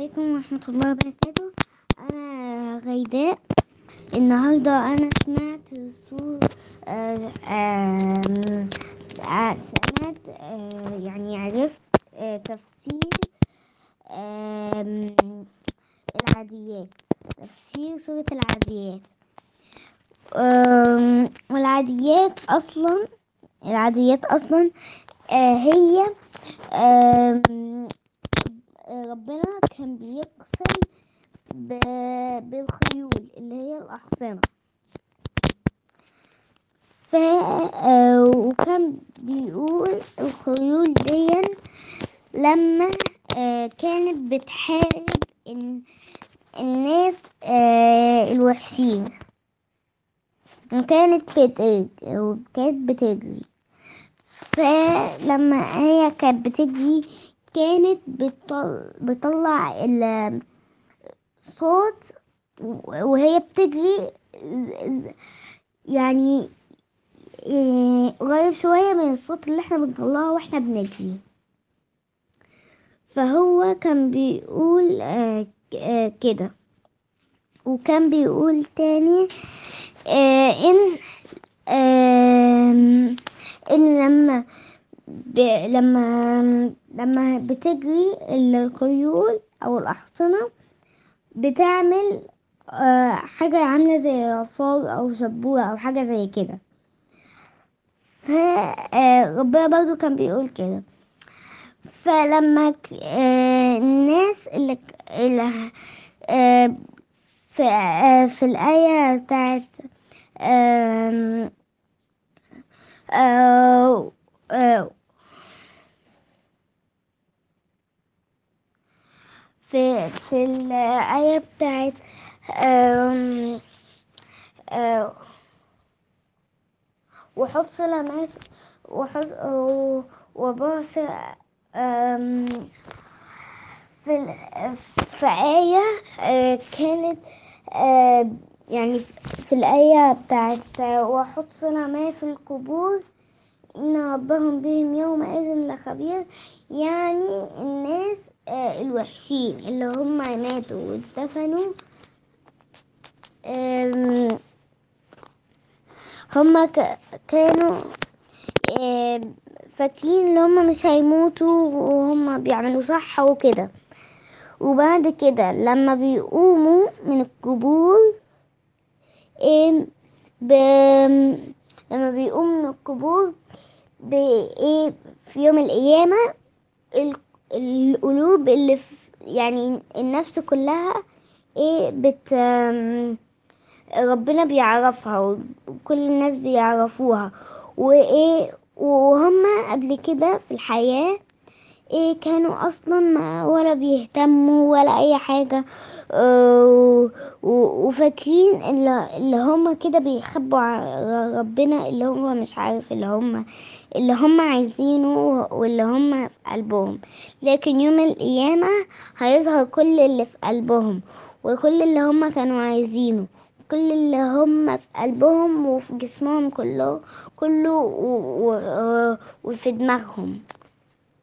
عليكم ورحمة الله وبركاته أنا غيداء النهاردة أنا سمعت سور آه آم، آه سمعت آه يعني عرفت آه تفسير آم، العاديات تفسير سورة العاديات آم، والعاديات أصلا العاديات أصلا آه هي آم، ربنا كان بيقسم ب- بالخيول اللي هي الأحصنة ف آه، وكان بيقول الخيول دي لما آه، كانت بتحارب ال- الناس آه، الوحشين وكانت بتجري وكانت بتجري فلما هي كانت بتجري كانت بتطل... بتطلع ال- صوت وهي بتجري ز- ز- يعني إيه، قريب شوية من الصوت اللي احنا بنطلعه واحنا بنجري فهو كان بيقول آه، ك- آه، كده وكان بيقول تاني آه، ان آم، ان لما ب... لما لما بتجري الخيول او الاحصنة بتعمل آه، حاجة عاملة زي عصار او سبورة او حاجة زي كده فربنا برضو كان بيقول كده فلما ك- آه، الناس اللي, ك- اللي آه، في, آه، في الآية بتاعت آم، آه، آه، في في الآية بتاعت آم، آه، وحصل ما في- وحص- وبعث آم، في ال- في آية آه، كانت آه، يعني في الآية بتاعت آه، وحصل ما في القبور إن ربهم بهم يومئذ لخبير يعني الناس آه، الوحشين اللي هم ماتوا واتدفنوا آم، هم ك- كانوا آم، فاكرين ان هم مش هيموتوا وهم بيعملوا صح وكده وبعد كده لما بيقوموا من القبور آم، ب... لما بيقوموا من القبور بإيه في يوم القيامة ال- القلوب اللي في يعني النفس كلها ايه بت آم، ربنا بيعرفها وكل الناس بيعرفوها وايه وهم قبل كده في الحياة ايه كانوا اصلا ما ولا بيهتموا ولا اي حاجة آه، و- وفاكرين اللي, اللي هم كده بيخبوا على ربنا اللي هم مش عارف اللي هم اللي هم عايزينه واللي هم في قلبهم لكن يوم القيامة هيظهر كل اللي في قلبهم وكل اللي هم كانوا عايزينه كل اللي هم في قلبهم وفي جسمهم كله كله و- و- وفي دماغهم